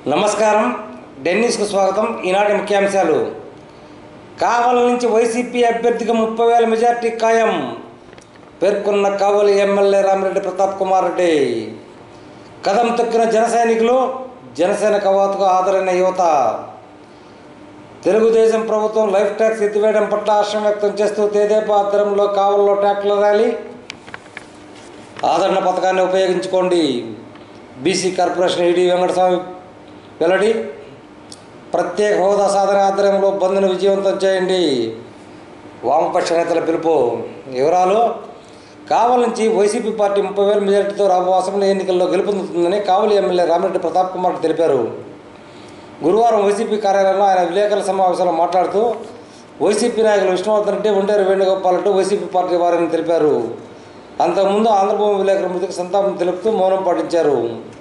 నమస్కారం డెన్నిస్కు స్వాగతం ఈనాటి ముఖ్యాంశాలు కావలి నుంచి వైసీపీ అభ్యర్థిగా ముప్పై వేల మెజార్టీ ఖాయం పేర్కొన్న కావలి ఎమ్మెల్యే రామిరెడ్డి ప్రతాప్ కుమార్ రెడ్డి కదం తొక్కిన జన సైనికులు జనసేన కవాతుకు హాజరైన యువత తెలుగుదేశం ప్రభుత్వం లైఫ్ ట్యాక్స్ ఎత్తివేయడం పట్ల హర్షం వ్యక్తం చేస్తూ తేదేపా ఆధ్వర్యంలో కావలిలో ట్రాక్టర్ల ర్యాలీ ఆదరణ పథకాన్ని ఉపయోగించుకోండి బీసీ కార్పొరేషన్ ఈడీ వెంకటస్వామి వెల్లడి ప్రత్యేక హోదా సాధన ఆధ్వర్యంలో బంద్ను విజయవంతం చేయండి వామపక్ష నేతల పిలుపు వివరాలు కావలి నుంచి వైసీపీ పార్టీ ముప్పై వేల మెజార్టీతో రాబో అసెంబ్లీ ఎన్నికల్లో గెలుపొందుతుందని కావలి ఎమ్మెల్యే రామిరెడ్డి ప్రతాప్ కుమార్ తెలిపారు గురువారం వైసీపీ కార్యాలయంలో ఆయన విలేకరుల సమావేశంలో మాట్లాడుతూ వైసీపీ నాయకులు విష్ణువర్ధన్ రెడ్డి ఒంటేరు వేణుగోపాల్ రెడ్డి వైసీపీ పార్టీ వారిని తెలిపారు అంతకుముందు ఆంధ్రభూమి విలేకరుల మృతికి సంతాపం తెలుపుతూ మౌనం పాటించారు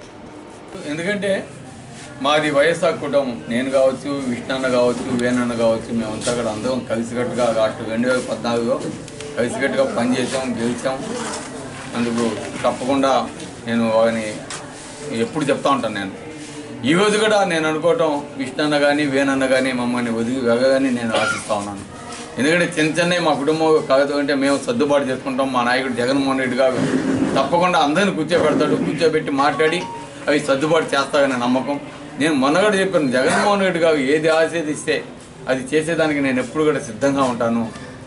ఎందుకంటే మాది వైఎస్ఆర్ కుటుంబం నేను కావచ్చు విష్ణన్న కావచ్చు వేణన్న కావచ్చు మేమంతా కూడా అందరం కలిసికట్టుగా అటు రెండు వేల పద్నాలుగులో కలిసికట్టుగా పనిచేసాం గెలిచాం అందుకు తప్పకుండా నేను వారిని ఎప్పుడు చెప్తా ఉంటాను నేను ఈ రోజు కూడా నేను అనుకోవటం విష్ణన్న కానీ వేణన్న కానీ మమ్మల్ని వదిలి వెళ్ళగాని నేను ఆశిస్తా ఉన్నాను ఎందుకంటే చిన్న చిన్న మా కుటుంబం కాదు అంటే మేము సర్దుబాటు చేసుకుంటాం మా నాయకుడు జగన్మోహన్ రెడ్డి గారు తప్పకుండా అందరిని కూర్చోబెడతాడు కూర్చోబెట్టి మాట్లాడి అవి సర్దుబాటు చేస్తాడనే నమ్మకం నేను మొన్న కూడా చెప్పాను జగన్మోహన్ రెడ్డి గారు ఏది ఆశీర్దిస్తే అది చేసేదానికి నేను ఎప్పుడు కూడా సిద్ధంగా ఉంటాను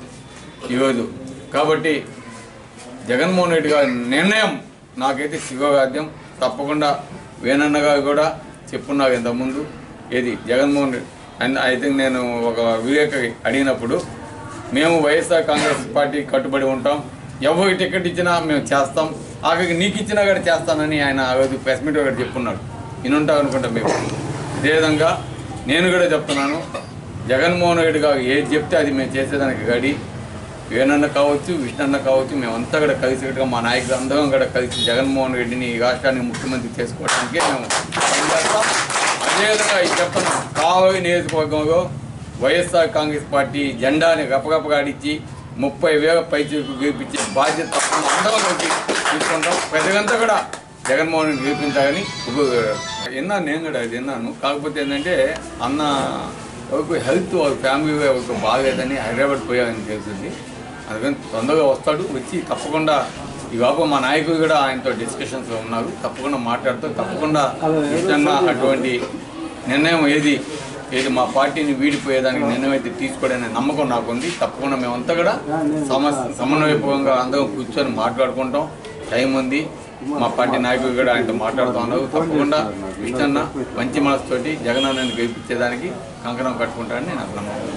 ఈరోజు కాబట్టి జగన్మోహన్ రెడ్డి గారి నిర్ణయం నాకైతే శివగాద్యం తప్పకుండా వేణన్న గారు కూడా చెప్పున్నారు ఇంతకుముందు ఏది Jaganmohan Reddy and I think నేను ఒక వివేకకి అడిగినప్పుడు మేము వైఎస్ఆర్ కాంగ్రెస్ పార్టీ కట్టుబడి ఉంటాం ఎవరికి టికెట్ ఇచ్చినా మేము చేస్తాం ఆఖరికి నీకు ఇచ్చినా కూడా చేస్తానని ఆయన ఆ రోజు ప్రెస్ మీట్ ఒకటి చెప్పున్నాడు వినుంటాం అనుకుంటా మేము అదేవిధంగా నేను కూడా చెప్తున్నాను జగన్మోహన్ రెడ్డి గారు ఏది చెప్తే అది మేము చేసేదానికి గడి వేణన్న కావచ్చు విష్ణన్న కావచ్చు మేమంతా కూడా కలిసికట్టుగా మా నాయకులు అందరం కూడా కలిసి జగన్మోహన్ రెడ్డిని ఈ రాష్ట్రాన్ని ముఖ్యమంత్రి చేసుకోవడానికి మేము పనిచేస్తాం అదేవిధంగా ఈ చెప్తున్నాం కావలి నియోజకవర్గంలో వైఎస్ఆర్ కాంగ్రెస్ పార్టీ జెండాని గపగపగాడిచ్చి ముప్పై వేల పైచీలకు గెలిపించే బాధ్యత తప్పకుండా అందరం కలిసి తీసుకుంటాం ప్రజలంతా కూడా జగన్మోహన్ రెడ్డి గెలిపించాలని విన్నాను నేను కూడా అది విన్నాను కాకపోతే ఏంటంటే అన్న ఎవరికి హెల్త్ వాళ్ళ ఫ్యామిలీ ఎవరికి బాగాలేదని హైదరాబాద్ పోయాలని తెలిసింది అందుకని తొందరగా వస్తాడు వచ్చి తప్పకుండా ఈ బాబు మా నాయకులు కూడా ఆయనతో డిస్కషన్స్లో ఉన్నారు తప్పకుండా మాట్లాడుతూ తప్పకుండా నిజంగా అటువంటి నిర్ణయం ఏది ఏది మా పార్టీని వీడిపోయేదానికి నిర్ణయం అయితే తీసుకోవడనే నమ్మకం నాకు ఉంది తప్పకుండా మేమంతా కూడా సమస్య సమన్వయపూర్వకంగా అందరం కూర్చొని మాట్లాడుకుంటాం టైం ఉంది మా పార్టీ నాయకులు కూడా ఆయనతో మాట్లాడుతూ ఉన్నారు తప్పకుండా విష్ణన్న మంచి మనసుతోటి జగనన్నని గెలిపించేదానికి కంకణం కట్టుకుంటారని నాకు నమ్మకం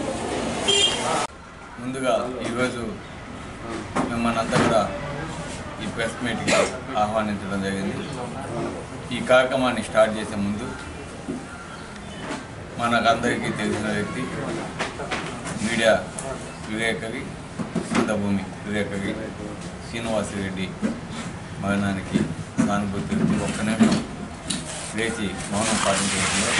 ముందుగా ఈరోజు మిమ్మల్ని అంతా కూడా ఈ ప్రెస్ మీట్కి ఆహ్వానించడం జరిగింది ఈ కార్యక్రమాన్ని స్టార్ట్ చేసే ముందు మనకందరికీ తెలిసిన వ్యక్తి మీడియా విలేకరి సంతభూమి విలేకరి శ్రీనివాసరెడ్డి మరణానికి సానుభూతి తెలిపి ఒక్క నిమిషం లేచి మౌనం పాటించడంలో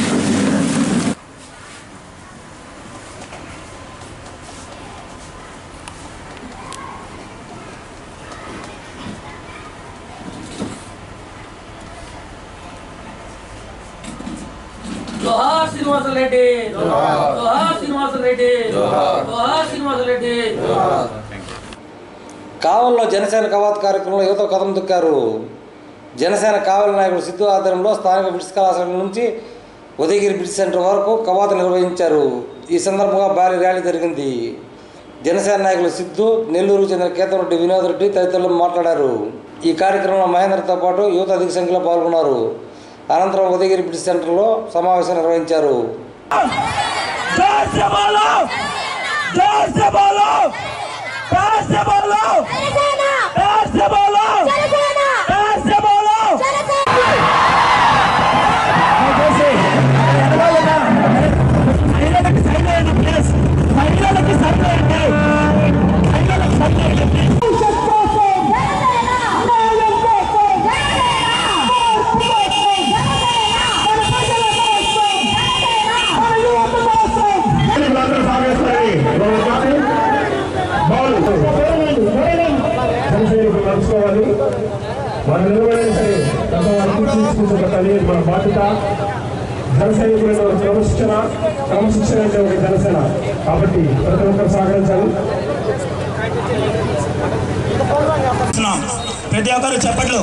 జోహార్ శ్రీనివాసరెడ్డి జోహార్ శ్రీనివాసరెడ్డి జోహార్ శ్రీనివాసరెడ్డి థ్యాంక్ యూ కావలిలో జనసేన కవాత్ కార్యక్రమంలో యువత కథం దొక్కారు జనసేన కావలి నాయకుడు సిద్ధు ఆధ్వర్యంలో స్థానిక బ్రిడ్జ్ కళాశాల నుంచి ఉదయగిరి బ్రిడ్జ్ సెంటర్ వరకు కవాతు నిర్వహించారు ఈ సందర్భంగా భారీ ర్యాలీ జరిగింది జనసేన నాయకులు సిద్ధు నెల్లూరుకు చెందిన కేతరెడ్డి వినోద్ రెడ్డి తదితరులు మాట్లాడారు ఈ కార్యక్రమంలో మహేంద్రతో పాటు యువత అధిక సంఖ్యలో పాల్గొన్నారు అనంతరం ఉదయగిరి బ్రిడ్జ్ సెంటర్లో సమావేశం నిర్వహించారు जोर से बोलो जोर से बोलो प्यार से बोलो प्यार से बोलो प्यार से बोलो మహిళలకు సైన్ చేయండి ప్లీజ్ మహిళలకి సైన్ చేయండి మహిళలకు సైన్ చేయండి ప్లీజ్ వీళ్ళందరూ సాగేస్తారని బాల్ జనసైనికులు నడుచుకోవాలి మనం నిలబడేసి సరే తప్ప వాళ్ళు తీసుకుంటూ పెట్టాలి మన బాధ్యత జన సైనికులను క్రమశిక్షణ క్రమశిక్షణ అంటే ఒక జనసేన కాబట్టి ప్రతి ఒక్కరు సహకరించాలి ప్రతి ఒక్కరు చెప్పట్లు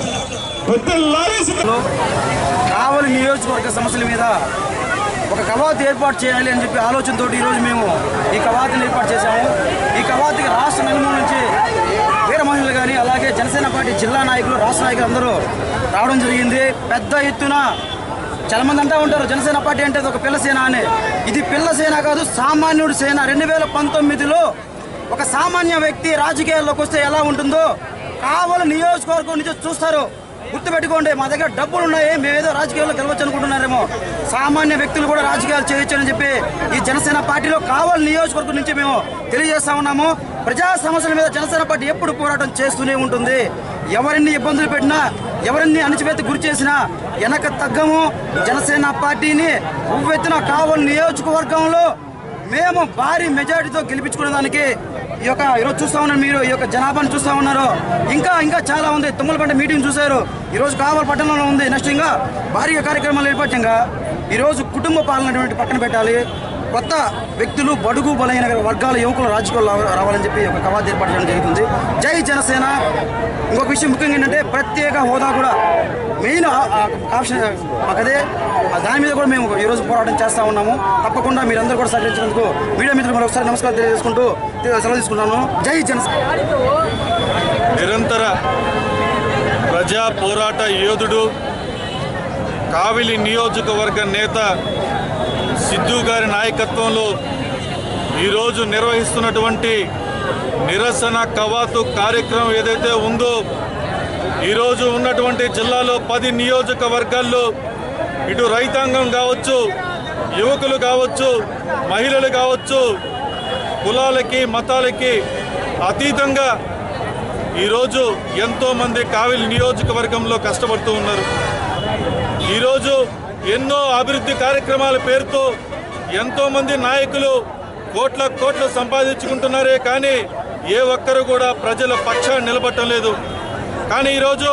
కావలి నియోజకవర్గ సమస్యల మీద ఒక కవాతు ఏర్పాటు చేయాలి అని చెప్పి ఆలోచనతో ఈరోజు మేము ఈ కవాతుని ఏర్పాటు చేశాము ఈ కవాతుకి రాష్ట్ర నలుమూల నుంచి వీర మహిళలు కానీ అలాగే జనసేన పార్టీ జిల్లా నాయకులు రాష్ట్ర నాయకులు అందరూ రావడం జరిగింది పెద్ద ఎత్తున చాలా మంది అంటూ ఉంటారు జనసేన పార్టీ అంటే అది ఒక పిల్ల సేన అని ఇది పిల్ల సేన కాదు సామాన్యుడి సేన రెండు వేల పంతొమ్మిదిలో ఒక సామాన్య వ్యక్తి రాజకీయాల్లోకి వస్తే ఎలా ఉంటుందో కావలి నియోజకవర్గం నుంచి చూస్తారు గుర్తుపెట్టుకోండి మా దగ్గర డబ్బులు ఉన్నాయి మేమేదో రాజకీయాల్లో గెలవచ్చు అనుకుంటున్నారేమో సామాన్య వ్యక్తులు కూడా రాజకీయాలు చేయొచ్చు అని చెప్పి ఈ జనసేన పార్టీలో కావలి నియోజకవర్గం నుంచి మేము తెలియజేస్తా ఉన్నాము ప్రజా సమస్యల మీద జనసేన పార్టీ ఎప్పుడు పోరాటం చేస్తూనే ఉంటుంది ఎవరిని ఇబ్బందులు పెట్టినా ఎవరిని అణచివేత గురి చేసినా వెనక తగ్గము జనసేన పార్టీని ఉవ్వెత్తున కావలి నియోజకవర్గంలో మేము భారీ మెజారిటీతో గెలిపించుకునే దానికి ఈ యొక్క ఈరోజు చూస్తా ఉన్నారు మీరు ఈ యొక్క జనాభాను చూస్తా ఉన్నారు ఇంకా ఇంకా చాలా ఉంది తుమ్మలపంట మీటింగ్ చూశారు ఈరోజు కావలి పట్టణంలో ఉంది నెక్స్ట్ ఇంకా భారీగా కార్యక్రమాలు ఏర్పడంగా ఈరోజు కుటుంబ పాలన అనేటువంటి పక్కన పెట్టాలి కొత్త వ్యక్తులు బడుగు బలైన వర్గాల యువకులు రాజకీయాలు రావ- రావాలని చెప్పి ఒక కవాతు ఏర్పాటు చేయడం జరుగుతుంది జై జనసేన ఇంకొక విషయం ముఖ్యంగా ఏంటంటే ప్రత్యేక హోదా కూడా మెయిన్ ఆప్షన్ మాకు అదే ఆ దాని మీద కూడా మేము ఈరోజు పోరాటం చేస్తా ఉన్నాము తప్పకుండా మీరందరూ కూడా సహకరించినందుకు మీడియా మిత్రులు మరొకసారి నమస్కారం తెలియజేసుకుంటూ సెలవు తీసుకుంటాను జై జనసేన నిరంతర ప్రజా పోరాట యోధుడు కావిలి నియోజకవర్గ నేత సిద్ధు గారి నాయకత్వంలో ఈరోజు నిర్వహిస్తున్నటువంటి నిరసన కవాతు కార్యక్రమం ఏదైతే ఉందో ఈరోజు ఉన్నటువంటి జిల్లాలో పది నియోజకవర్గాల్లో ఇటు రైతాంగం కావచ్చు యువకులు కావచ్చు మహిళలు కావచ్చు కులాలకి మతాలకి అతీతంగా ఈరోజు ఎంతోమంది కావిలి నియోజకవర్గంలో కష్టపడుతూ ఉన్నారు ఈరోజు ఎన్నో అభివృద్ధి కార్యక్రమాల పేరుతో ఎంతోమంది నాయకులు కోట్ల కోట్లు సంపాదించుకుంటున్నారే కానీ ఏ ఒక్కరు కూడా ప్రజల పక్షాన్ని నిలబట్టం లేదు కానీ ఈరోజు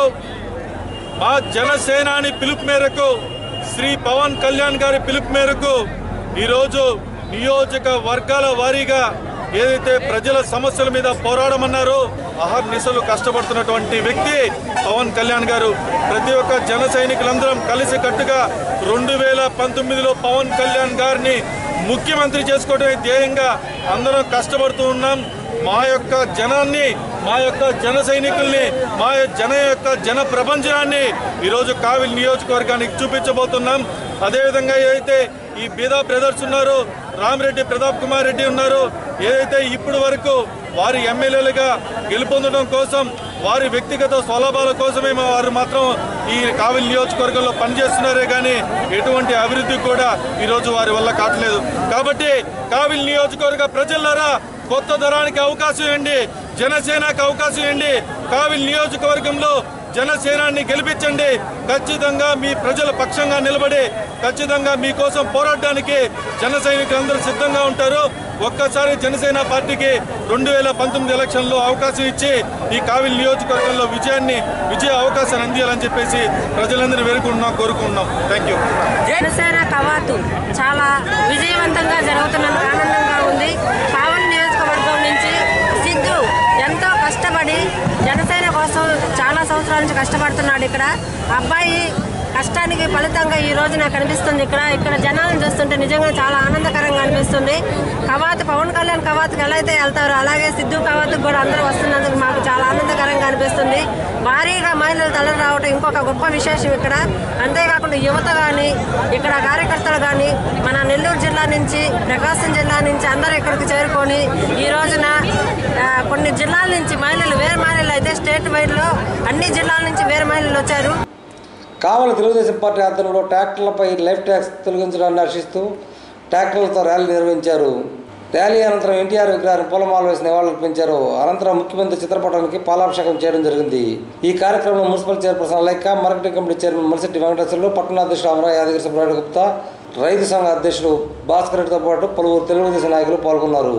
మా జనసేనాని పిలుపు మేరకు శ్రీ పవన్ కళ్యాణ్ గారి పిలుపు మేరకు ఈరోజు నియోజక వర్గాల వారీగా ఏదైతే ప్రజల సమస్యల మీద పోరాడమన్నారో అహర్నిశలు కష్టపడుతున్నటువంటి వ్యక్తి పవన్ కళ్యాణ్ గారు ప్రతి ఒక్క జన సైనికులందరం కలిసి కట్టుగా రెండు వేల పంతొమ్మిదిలో పవన్ కళ్యాణ్ గారిని ముఖ్యమంత్రి చేసుకోవడమే ధ్యేయంగా అందరం కష్టపడుతూ ఉన్నాం మా యొక్క జనాన్ని మా యొక్క జన సైనికుల్ని మా జన యొక్క జన ప్రపంచాన్ని ఈరోజు కావిలి నియోజకవర్గానికి చూపించబోతున్నాం అదేవిధంగా ఏదైతే ఈ బీదా బ్రదర్స్ ఉన్నారో రామిరెడ్డి ప్రతాప్ కుమార్ రెడ్డి ఉన్నారు ఏదైతే ఇప్పటి వరకు వారి ఎమ్మెల్యేలుగా గెలుపొందడం కోసం వారి వ్యక్తిగత స్వలాభాల కోసమే వారు మాత్రం ఈ కావిలి నియోజకవర్గంలో పనిచేస్తున్నారే కానీ ఎటువంటి అభివృద్ధి కూడా ఈరోజు వారి వల్ల కావట్లేదు కాబట్టి కావిలి నియోజకవర్గ ప్రజలారా కొత్త తరానికి అవకాశం ఇవ్వండి జనసేనకు అవకాశం ఇవ్వండి కావిలి నియోజకవర్గంలో జనసేనాన్ని గెలిపించండి ఖచ్చితంగా మీ ప్రజల పక్షంగా నిలబడి ఖచ్చితంగా మీకోసం పోరాడడానికి జన సైనికులందరూ సిద్ధంగా ఉంటారు ఒక్కసారి జనసేన పార్టీకి రెండు వేల పంతొమ్మిది ఎలక్షన్లో అవకాశం ఇచ్చి ఈ కావిలి నియోజకవర్గంలో విజయాన్ని విజయ అవకాశాన్ని అందియాలని చెప్పేసి ప్రజలందరూ వేడుకుంటున్నాం కోరుకుంటున్నాం థ్యాంక్ యూ జనసేన కవాతు చాలా విజయవంతంగా జరుగుతున్నందుకు ఆనందంగా ఉంది పావన్ నియోజకవర్గం నుంచి సిద్ధు ఎంతో కష్టపడి జనసేన కోసం చాలా సంవత్సరాల నుంచి కష్టపడుతున్నాడు ఇక్కడ అబ్బాయి కష్టానికి ఫలితంగా ఈ రోజు నాకు కనిపిస్తుంది ఇక్కడ ఇక్కడ జనాలను చూస్తుంటే నిజంగా చాలా ఆనందకరంగా అనిపిస్తుంది కవాత్ పవన్ కళ్యాణ్ కవాత్కి ఎలా అయితే వెళ్తారో అలాగే సిద్ధు కవాత్కి కూడా అందరూ వస్తున్నందుకు మాకు చాలా ఆనందకరంగా అనిపిస్తుంది భారీగా మహిళలు తరలి రావడం ఇంకొక గొప్ప విశేషం ఇక్కడ అంతేకాకుండా యువత కానీ ఇక్కడ కార్యకర్తలు కానీ మన నెల్లూరు జిల్లా నుంచి ప్రకాశం జిల్లా నుంచి అందరూ ఇక్కడికి చేరుకొని ఈ రోజున ఆ, కొన్ని జిల్లాల నుంచి మహిళలు వేరే మహిళలు అయితే స్టేట్ వైడ్లో అన్ని జిల్లాల నుంచి వేరే మహిళలు వచ్చారు కావలి తెలుగుదేశం పార్టీ ఆధ్వర్యంలో ట్రాక్టర్లపై లైఫ్ ట్యాక్స్ తొలగించడాన్ని హర్షిస్తూ ట్రాక్టర్లతో ర్యాలీ నిర్వహించారు ర్యాలీ అనంతరం ఎన్టీఆర్ విగ్రహాన్ని పూలమాల వేసి నివాళులర్పించారు అనంతరం ముఖ్యమంత్రి చిత్రపటానికి పాలాభిషేకం చేయడం జరిగింది ఈ కార్యక్రమంలో మున్సిపల్ చైర్పర్సన్ లైక్క marketing committee chairman Marisetti Venkateswarlu పట్టణాధ్యక్షుడు అమరా యాదగిరి సుబ్రాయుడు గుప్తా రైతు సంఘ అధ్యక్షుడు భాస్కర్ రెడ్డితో పాటు పలువురు తెలుగుదేశం నాయకులు పాల్గొన్నారు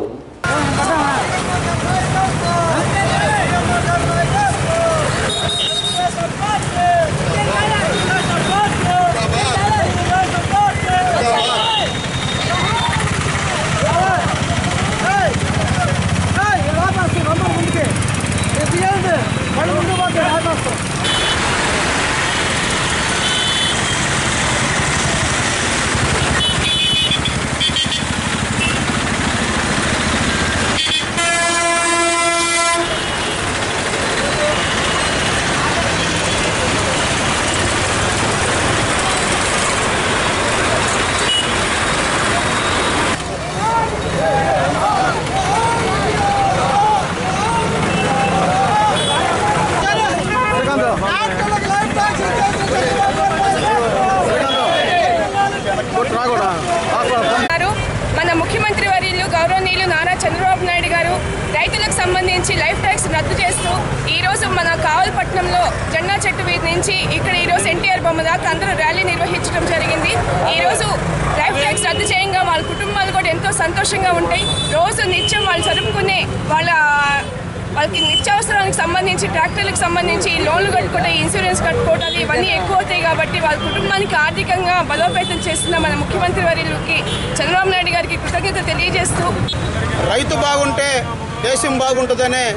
నుంచి లైఫ్ ట్యాక్స్ రద్దు చేస్తూ ఈ రోజు మన కావలపట్నంలో జెండా చెట్టు వీధి నుంచి ఇక్కడ ఈ రోజు ఎన్టీఆర్ బొమ్మ దాకా అందరూ ర్యాలీ నిర్వహించడం జరిగింది ఈ రోజు లైఫ్ ట్యాక్స్ రద్దు చేయంగా వాళ్ళ కుటుంబాలు కూడా ఎంతో సంతోషంగా ఉంటాయి రోజు నిత్యం వాళ్ళు జరుపుకునే వాళ్ళ వాళ్ళకి నిత్యావసరానికి సంబంధించి ట్రాక్టర్లకు సంబంధించి ఈ లోన్లు కట్టుకోవటం ఈ ఇన్సూరెన్స్ కట్టుకోవటాలు ఇవన్నీ ఎక్కువ అవుతాయి కాబట్టి వాళ్ళ కుటుంబానికి ఆర్థికంగా బలోపేతం చేస్తున్న మన ముఖ్యమంత్రి వర్యులకి చంద్రబాబు నాయుడు గారికి కృతజ్ఞత తెలియజేస్తూ రైతు బాగుంటే దేశం బాగుంటుందనే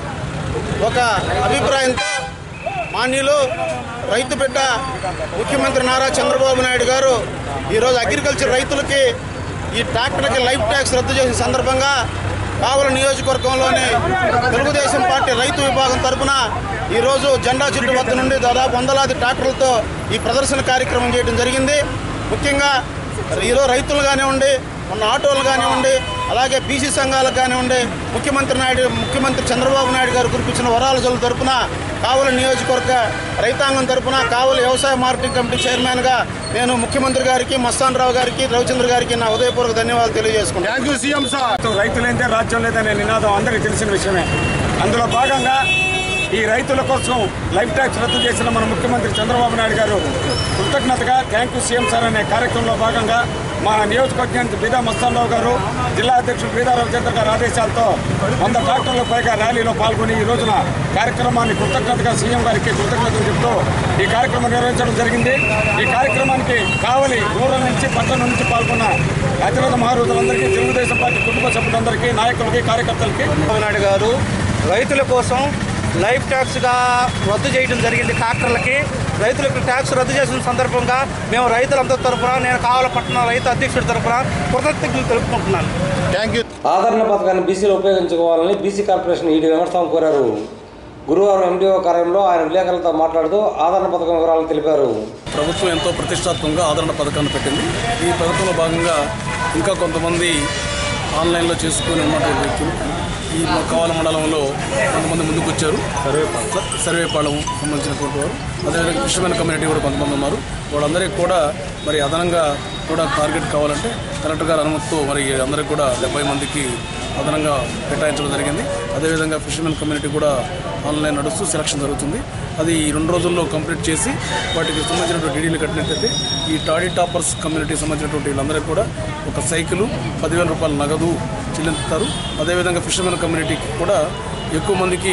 ఒక అభిప్రాయంతో మాన్యులు రైతు బిడ్డ ముఖ్యమంత్రి నారా చంద్రబాబు నాయుడు గారు ఈరోజు అగ్రికల్చర్ రైతులకి ఈ ట్రాక్టర్కి లైఫ్ ట్యాక్స్ రద్దు చేసిన సందర్భంగా కావల నియోజకవర్గంలోని తెలుగుదేశం పార్టీ రైతు విభాగం తరపున ఈరోజు జెండా చుట్టు వద్ద నుండి దాదాపు వందలాది ట్రాక్టర్లతో ఈ ప్రదర్శన కార్యక్రమం చేయడం జరిగింది ముఖ్యంగా ఈరోజు రైతులు కానివ్వండి ఉన్న ఆటోలు కానివ్వండి అలాగే బీసీ సంఘాలకు కానివ్వండి ముఖ్యమంత్రి నాయుడు ముఖ్యమంత్రి చంద్రబాబు నాయుడు గారు కురిపించిన వరాల జల్లు తరపున కావలి నియోజకవర్గ రైతాంగం తరపున కావలి వ్యవసాయ మార్కెటింగ్ కమిటీ చైర్మన్గా నేను ముఖ్యమంత్రి గారికి మస్తాన్ రావు గారికి రవిచంద్ర గారికి నా ఉదయపూర్వక ధన్యవాదాలు తెలియజేసుకుంటాను థ్యాంక్ యూ సీఎం సార్ రైతులైతే రాజ్యం లేదనే నినాదం అందరికీ తెలిసిన విషయమే అందులో భాగంగా ఈ రైతుల కోసం లైఫ్ ట్యాక్స్ రద్దు చేసిన మన ముఖ్యమంత్రి చంద్రబాబు నాయుడు గారు కృతజ్ఞతగా థ్యాంక్ యూ సీఎం సార్ అనే కార్యక్రమంలో భాగంగా మా నియోజకవర్గానికి బీదా మస్తాన్రావు గారు జిల్లా అధ్యక్షుడు బీదా రవిచంద్ర గారి ఆదేశాలతో వంద ట్రాక్టర్ల పైగా ర్యాలీలో పాల్గొని ఈ రోజున కార్యక్రమాన్ని కృతజ్ఞతగా సీఎం గారికి కృతజ్ఞతలు చెప్తూ ఈ కార్యక్రమం నిర్వహించడం జరిగింది ఈ కార్యక్రమానికి కావలి రూరల్ నుంచి పట్టణం నుంచి పాల్గొన్న అతిరథ మహారుతులందరికీ తెలుగుదేశం పార్టీ కుటుంబ సభ్యులందరికీ నాయకులకి కార్యకర్తలకి చంద్రబాబు నాయుడు గారు రైతుల కోసం లైఫ్ ట్యాక్స్గా రద్దు చేయడం జరిగింది ట్రాక్టర్లకి రైతులకు ట్యాక్స్ రద్దు చేసిన సందర్భంగా మేము రైతులందరి తరఫున నేను కావాలపట్నం రైతు అధ్యక్షుడి తరఫున కృతజ్ఞతలు తెలుపుకుంటున్నాను థ్యాంక్ యూ ఆదరణ పథకాన్ని బీసీలు ఉపయోగించుకోవాలని బీసీ కార్పొరేషన్ ఈడీ వెంకటస్వామి కోరారు గురువారం ఎండిఓ కార్యంలో ఆయన విలేకరులతో మాట్లాడుతూ ఆదరణ పథకం వివరాలను తెలిపారు ప్రభుత్వం ఎంతో ప్రతిష్టాత్మకంగా ఆదరణ పథకాన్ని పెట్టింది ఈ పథకంలో భాగంగా ఇంకా కొంతమంది ఆన్లైన్లో చేసుకుని ఉన్నటువంటి వ్యక్తులు ఈ మా కావాల మండలంలో కొంతమంది ముందుకు వచ్చారు సర్వేపాలెం సర్వేపాలెం సంబంధించినటువంటి వారు అదేవిధంగా ఫిషర్మెన్ కమ్యూనిటీ కూడా కొంతమంది ఉన్నారు వాళ్ళందరికీ కూడా మరి అదనంగా కూడా టార్గెట్ కావాలంటే కలెక్టర్ గారి అనుమతితో మరి అందరికీ కూడా డెబ్బై మందికి అదనంగా కేటాయించడం జరిగింది అదేవిధంగా ఫిషర్మెన్ కమ్యూనిటీ కూడా ఆన్లైన్ నడుస్తూ సెలక్షన్ జరుగుతుంది అది ఈ రెండు రోజుల్లో కంప్లీట్ చేసి వాటికి సంబంధించినటువంటి డీడీలు కట్టినట్లయితే ఈ టాడీ టాపర్స్ కమ్యూనిటీకి సంబంధించినటువంటి వీళ్ళందరికీ కూడా ఒక సైకిల్ పదివేల రూపాయల నగదు చెల్లిస్తారు అదేవిధంగా ఫిషర్మెన్ కమ్యూనిటీకి కూడా ఎక్కువ మందికి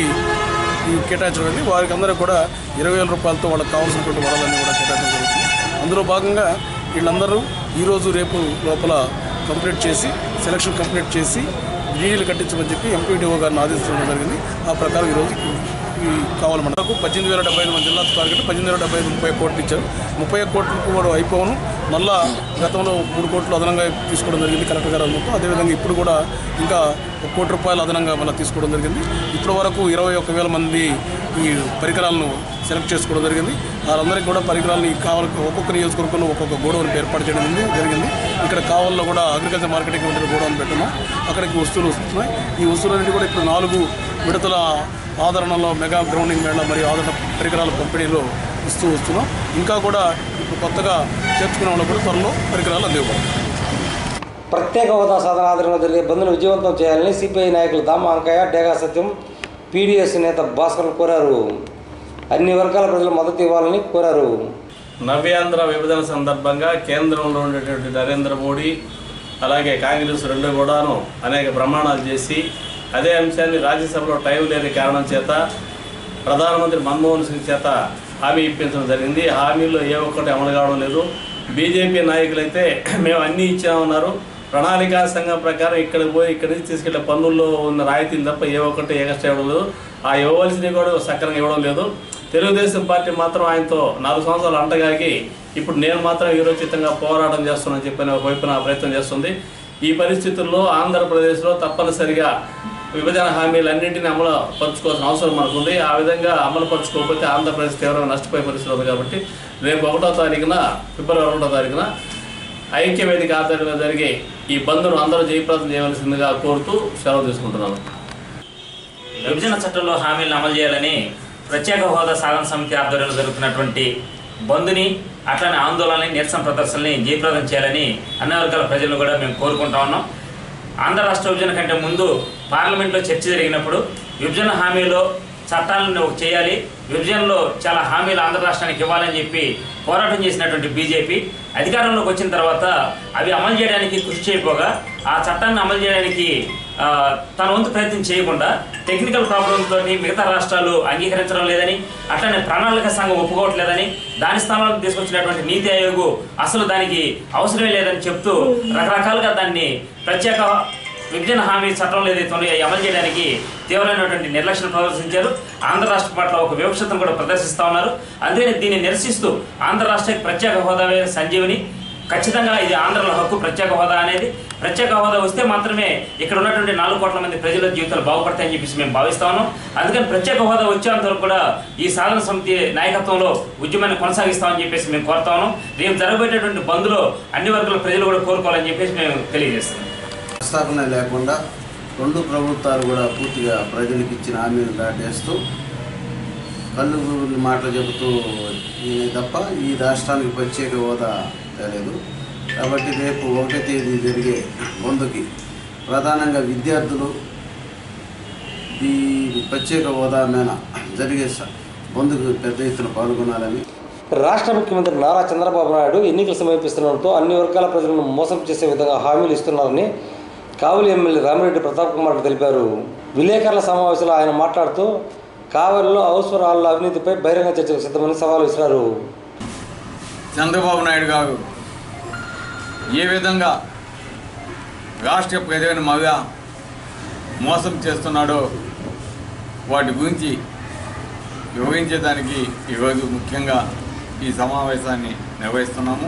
ఈ కేటాయించడం అనేది వారికి అందరికీ కూడా ఇరవై వేల రూపాయలతో వాళ్ళకి కావాల్సినటువంటి వరాలన్నీ కూడా కేటాయించడం జరుగుతుంది అందులో భాగంగా వీళ్ళందరూ ఈరోజు రేపు లోపల కంప్లీట్ చేసి సెలక్షన్ కంప్లీట్ చేసి డీడీలు కట్టించమని చెప్పి ఎంపీడీఓ గారిని ఆదేశించడం జరిగింది ఆ ప్రకారం ఈరోజు ఈ కావాలి మనకు పద్దెనిమిది వేల డెబ్బై ఐదు మంది జిల్లా టార్గెట్ పద్దెనిమిది వేల డెబ్బై ఐదు ముప్పై కోట్లు ఇచ్చారు ముప్పై కోట్లకు కూడా అయిపోవను మళ్ళా గతంలో మూడు కోట్లు అదనంగా తీసుకోవడం జరిగింది కలెక్టర్ గారు అనుమతి అదేవిధంగా ఇప్పుడు కూడా ఇంకా ఒక కోటి రూపాయలు అదనంగా మళ్ళీ తీసుకోవడం జరిగింది ఇప్పటి వరకు ఇరవై ఒక్క వేల మంది ఈ పరికరాలను సెలెక్ట్ చేసుకోవడం జరిగింది వాళ్ళందరికీ కూడా పరికరాలను ఈ కావాలి ఒక్కొక్క నియోజకవర్గంలో ఒక్కొక్క గోడౌన్ ఏర్పాటు చేయడం జరిగింది- జరిగింది ఇక్కడ కావాలలో కూడా అగ్రికల్చర్ మార్కెటింగ్ కమిటీ గోడౌన్ పెట్టున్నాం అక్కడికి వస్తువులు వస్తున్నాయి ఈ వస్తువులన్నిటి కూడా ఇప్పుడు నాలుగు విడతల ఆదరణలో మెగా గ్రౌండింగ్ మేళ మరియు ఆదరణ పరికరాల పంపిణీలో ఇస్తూ వస్తున్నాం ఇంకా కూడా ఇప్పుడు కొత్తగా చేర్చుకునే వాళ్ళు కూడా త్వరలో పరికరాలు అందివ్వబడతాయి ప్రత్యేక హోదా సాధన ఆధ్వర్యంలో జరిగే బంద్ను విజయవంతం చేయాలని సిపిఐ నాయకులు దామ అంకయ్య డేగా సత్యం పీడీఎస్ నేత భాస్కర్ కోరారు అన్ని వర్గాల ప్రజలు మద్దతు ఇవ్వాలని కోరారు నవ్యాంధ్ర విభజన సందర్భంగా కేంద్రంలో ఉండేటువంటి నరేంద్ర మోడీ అలాగే కాంగ్రెస్ రెండు కూడాను అనేక ప్రమాణాలు చేసి అదే అంశాన్ని రాజ్యసభలో టైం లేని కారణం చేత ప్రధానమంత్రి మన్మోహన్ సింగ్ చేత హామీ ఇప్పించడం జరిగింది ఆ హామీలో ఏ ఒక్కటి అమలు కావడం లేదు బీజేపీ నాయకులైతే మేము అన్నీ ఇచ్చామన్నారు ప్రణాళికా సంఘం ప్రకారం ఇక్కడికి పోయి ఇక్కడి నుంచి తీసుకెళ్లే పన్నుల్లో ఉన్న రాయితీలు తప్ప ఏ ఒక్కటి ఎగస్ట్రా ఇవ్వడం లేదు ఆ ఇవ్వవలసినవి కూడా సక్రమంగా ఇవ్వడం లేదు తెలుగుదేశం పార్టీ మాత్రం ఆయనతో నాలుగు సంవత్సరాలు అంటగాకి ఇప్పుడు నేను మాత్రం వీరోచితంగా పోరాటం చేస్తున్నానని చెప్పిన వైపున ప్రయత్నం చేస్తుంది ఈ పరిస్థితుల్లో ఆంధ్రప్రదేశ్లో తప్పనిసరిగా విభజన హామీలన్నింటినీ అమలు పరచుకోవాల్సిన అవసరం మనకుంది ఆ విధంగా అమలు పరచుకోకపోతే ఆంధ్రప్రదేశ్ తీవ్రంగా నష్టపోయే పరిస్థితి ఉంది కాబట్టి రేపు ఒకటో తారీఖున ఫిబ్రవరి ఒకటో తారీఖున ఐక్యవేదిక ఆధ్వర్యంలో జరిగే ఈ బంద్ను అందరూ జయప్రదం చేయవలసిందిగా కోరుతూ సెలవు తీసుకుంటున్నాను విభజన చట్టంలో హామీలను అమలు చేయాలని ప్రత్యేక హోదా సాధన సమితి ఆధ్వర్యంలో జరుగుతున్నటువంటి బంద్ని అట్లనే ఆందోళనని నిరసన ప్రదర్శనని జయప్రదం చేయాలని అన్ని వర్గాల ప్రజలను కూడా మేము కోరుకుంటా ఉన్నాం ఆంధ్ర రాష్ట్ర విభజన కంటే ముందు పార్లమెంట్లో చర్చ జరిగినప్పుడు విభజన హామీలో చట్టాలను ఒక చేయాలి విభజనలో చాలా హామీలు ఆంధ్ర రాష్ట్రానికి ఇవ్వాలని చెప్పి పోరాటం చేసినటువంటి బీజేపీ అధికారంలోకి వచ్చిన తర్వాత అవి అమలు చేయడానికి కృషి చేయకపోగా ఆ చట్టాన్ని అమలు చేయడానికి ఆ, తన వంతు ప్రయత్నం చేయకుండా టెక్నికల్ ప్రాబ్లమ్ తోటి మిగతా రాష్ట్రాలు అంగీకరించడం లేదని అట్లనే ప్రణాళిక సంఘం ఒప్పుకోవట్లేదని దాని స్థానంలో తీసుకొచ్చినటువంటి నీతి ఆయోగ్ అసలు దానికి అవసరమే లేదని చెప్తూ రకరకాలుగా దాన్ని ప్రత్యేక విభజన హామీ చట్టంలో ఏదైతే ఉన్నాయో అవి అమలు చేయడానికి తీవ్రమైనటువంటి నిర్లక్ష్యం ప్రదర్శించారు ఆంధ్ర రాష్ట్ర పట్ల ఒక వివక్షతను కూడా ప్రదర్శిస్తా ఉన్నారు అందుకని దీన్ని నిరసిస్తూ ఆంధ్ర రాష్ట్రకి ప్రత్యేక హోదా సంజీవని ఖచ్చితంగా ఇది ఆంధ్రలో హక్కు ప్రత్యేక హోదా అనేది ప్రత్యేక హోదా వస్తే మాత్రమే ఇక్కడ ఉన్నటువంటి నాలుగు కోట్ల మంది ప్రజల జీవితాలు బాగుపడతాయని చెప్పేసి మేము భావిస్తా ఉన్నాం అందుకని ప్రత్యేక హోదా వచ్చేంత వరకు కూడా ఈ సాధన సమితి నాయకత్వంలో ఉద్యమాన్ని కొనసాగిస్తామని చెప్పేసి మేము కోరుతా ఉన్నాం రేపు జరగబోయేటటువంటి బంద్లో అన్ని వర్గాల ప్రజలు కూడా కోరుకోవాలని చెప్పేసి మేము తెలియజేస్తున్నాం ప్రస్తావన లేకుండా రెండు ప్రభుత్వాలు కూడా పూర్తిగా ప్రజలకు ఇచ్చిన హామీలు దాటేస్తూ కళ్ళు గుబుర్లు మాటలు చెబుతూ ఈయన తప్ప ఈ రాష్ట్రానికి ప్రత్యేక హోదా తెలియదు కాబట్టి రేపు ఒకటో తేదీ జరిగే బంధుకి ప్రధానంగా విద్యార్థులు ఈ ప్రత్యేక హోదా మీద జరిగే స- బంధుకు పెద్ద ఎత్తున పాల్గొనాలని రాష్ట్ర ముఖ్యమంత్రి నారా చంద్రబాబు నాయుడు ఎన్నికలు సమీపిస్తుండటంతో అన్ని వర్గాల ప్రజలను మోసం చేసే విధంగా హామీలు ఇస్తున్నారని కావలి ఎమ్మెల్యే రామిరెడ్డి ప్రతాప్ కుమార్ తెలిపారు విలేకరుల సమావేశంలో ఆయన మాట్లాడుతూ కావలిలో హౌస్ ఫర్ హాల్ల అవినీతిపై బహిరంగ చర్చకు సిద్ధమని సవాల్ విసిరారు చంద్రబాబు నాయుడు గారు ఏ విధంగా రాష్ట్ర ప్రజలను మగా మోసం చేస్తున్నాడో వాటి గురించి వివరించడానికి ఈరోజు ముఖ్యంగా ఈ సమావేశాన్ని నిర్వహిస్తున్నాము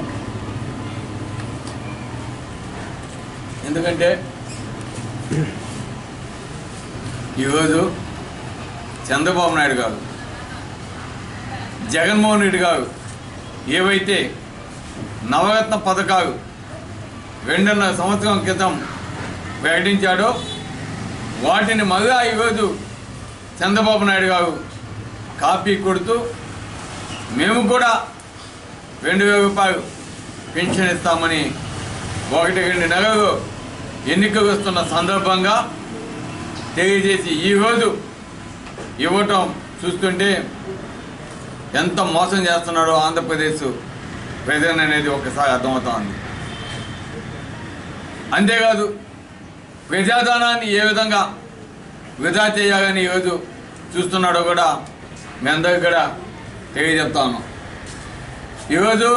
ఎందుకంటే ఈరోజు చంద్రబాబు నాయుడు గారు జగన్మోహన్ రెడ్డి గారు ఏవైతే నవరత్న పథకాలు రెండున్నర సంవత్సరం క్రితం ప్రకటించాడో వాటిని మళ్ళా ఈరోజు చంద్రబాబు నాయుడు గారు కాపీ కొడుతూ మేము కూడా రెండు వేల రూపాయలు పెన్షన్ ఇస్తామని ఒకటి రెండు నెలలు ఎన్నికలు వస్తున్న సందర్భంగా తెలియజేసి ఈరోజు ఇవ్వటం చూస్తుంటే ఎంత మోసం చేస్తున్నాడో ఆంధ్రప్రదేశ్ ప్రజలను అనేది ఒకసారి అర్థమవుతోంది అంతేకాదు ప్రజాధనాన్ని ఏ విధంగా వృధా చేయాలని ఈరోజు చూస్తున్నాడో కూడా మీ అందరికీ కూడా తెలియజెప్తాను ఈరోజు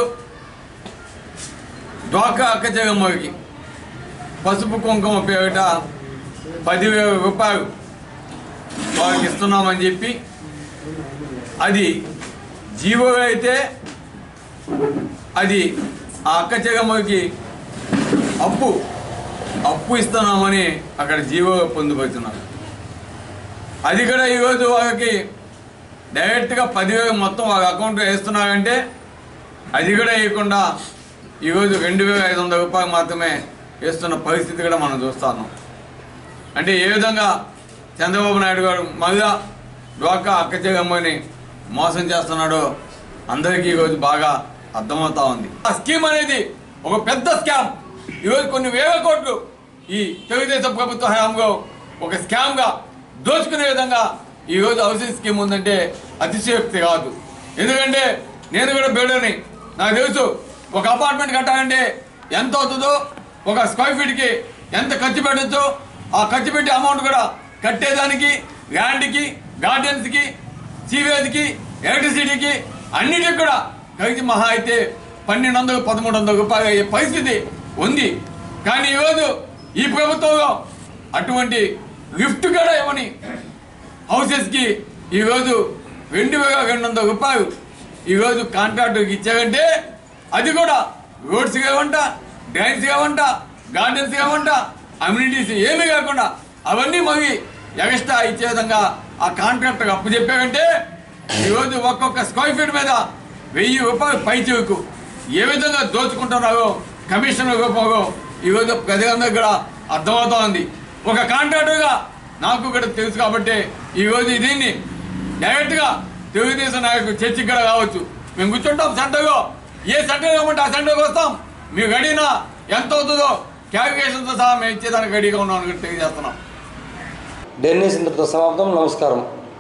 డ్వాకా అక్కచెగమ్మకి పసుపు కుంకుమ పేరిట పదివేల రూపాయలు వాళ్ళకి ఇస్తున్నామని చెప్పి అది జీవో అయితే అది ఆ అక్క చెగమ్మకి అప్పు అప్పు ఇస్తున్నామని అక్కడ జీవో పొందుపరుచున్నారు అది కూడా ఈరోజు వాళ్ళకి డైరెక్ట్గా పదివేలు మొత్తం వాళ్ళ అకౌంట్లో వేస్తున్నారంటే అది కూడా వేయకుండా ఈరోజు రెండు వేల ఐదు వందల రూపాయలు మాత్రమే వేస్తున్న పరిస్థితి కూడా మనం చూస్తాను అంటే ఏ విధంగా చంద్రబాబు నాయుడు గారు మళ్ళా డ్వాకా అక్క చెగమ్మని మోసం చేస్తున్నాడో అందరికీ ఈరోజు బాగా అర్థమవుతా ఉంది ఆ స్కీమ్ అనేది ఒక పెద్ద స్కామ్ ఈరోజు కొన్ని వేల కోట్లు ఈ తెలుగుదేశం ప్రభుత్వ హయాంలో ఒక స్కామ్గా దోచుకునే విధంగా ఈరోజు హౌసింగ్ స్కీమ్ ఉందంటే అతిశయోక్తి కాదు ఎందుకంటే నేను కూడా బిల్డర్ని నాకు తెలుసు ఒక అపార్ట్మెంట్ కట్టాలంటే ఎంత అవుతుందో ఒక స్క్వేర్ ఫీట్కి ఎంత ఖర్చు పెట్టచ్చో ఆ ఖర్చు పెట్టే అమౌంట్ కూడా కట్టేదానికి ల్యాండ్కి గార్డెన్స్కి సీవేజ్కి ఎలక్ట్రిసిటీకి అన్నిటికి కూడా కలిసి మహా అయితే పన్నెండు వందలు పదమూడు వందల రూపాయలు అయ్యే పరిస్థితి ఉంది కానీ ఈరోజు ఈ ప్రభుత్వంలో అటువంటి లిఫ్ట్ కూడా ఇవ్వని హౌసెస్కి ఈరోజు రెండు వేల రెండు వందల రూపాయలు ఈరోజు కాంట్రాక్టర్కి ఇచ్చారంటే అది కూడా రోడ్స్ కావంట డ్రైన్స్ కావంట గార్డెన్స్ కావంట అమ్యూనిటీస్ ఏమీ కాకుండా అవన్నీ మళ్ళీ ఎక్స్ట్రా ఇచ్చే విధంగా ఆ కాంట్రాక్టర్ అప్పు చెప్పారంటే ఈరోజు ఒక్కొక్క స్క్వేర్ ఫీట్ మీద వెయ్యి రూపాయలు పై చెవుకు ఏ విధంగా దోచుకుంటున్నారో కమిషన్ రూపంలో ఈరోజు ప్రజలందరికీ కూడా అర్థమవుతా ఉంది ఒక కాంట్రాక్టర్గా నాకు కూడా తెలుసు కాబట్టి ఈరోజు దీన్ని డైరెక్ట్గా తెలుగుదేశం నాయకులు చర్చికి కూడా కావచ్చు మేము కూర్చుంటాం సెంటర్లో ఏ సెంటర్ కావాలంటే ఆ సెంటర్కి వస్తాం మీకు అడిగినా ఎంత అవుతుందో క్యాలిక్యులేషన్తో సహా మేము ఇచ్చేదానికి రెడీగా ఉన్నామని కూడా తెలియజేస్తున్నాం డెన్నీస్ ఇంతటితో సమాప్తం నమస్కారం